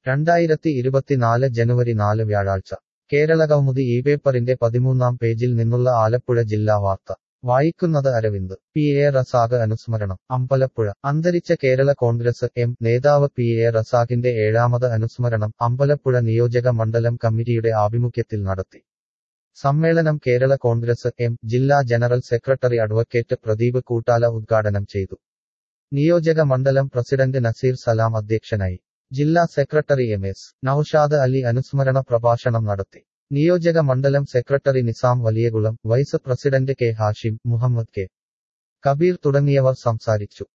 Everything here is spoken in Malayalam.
രണ്ടായിരത്തി ഇരുപത്തിനാല് ജനുവരി നാല് വ്യാഴാഴ്ച കേരളകൗമുദി ഈ പേപ്പറിന്റെ പതിമൂന്നാം പേജിൽ നിന്നുള്ള ആലപ്പുഴ ജില്ലാ വാർത്ത വായിക്കുന്നത് അരവിന്ദ് പി എ റസാഖ് അനുസ്മരണം അമ്പലപ്പുഴ അന്തരിച്ച കേരള കോൺഗ്രസ് എം നേതാവ് പി എ റസാഖിന്റെ ഏഴാമത് അനുസ്മരണം അമ്പലപ്പുഴ നിയോജക മണ്ഡലം കമ്മിറ്റിയുടെ ആഭിമുഖ്യത്തിൽ നടത്തി സമ്മേളനം കേരള കോൺഗ്രസ് എം ജില്ലാ general secretary advocate Pradeep Koottala ഉദ്ഘാടനം ചെയ്തു നിയോജക മണ്ഡലം പ്രസിഡന്റ് നസീർ സലാം അധ്യക്ഷനായി ജില്ലാ secretary M S Naushad Ali അനുസ്മരണ പ്രഭാഷണം നടത്തി നിയോജക മണ്ഡലം secretary Nizam Valiyakulam vice president K Hashim Muhammad K Kabeer തുടങ്ങിയവർ സംസാരിച്ചു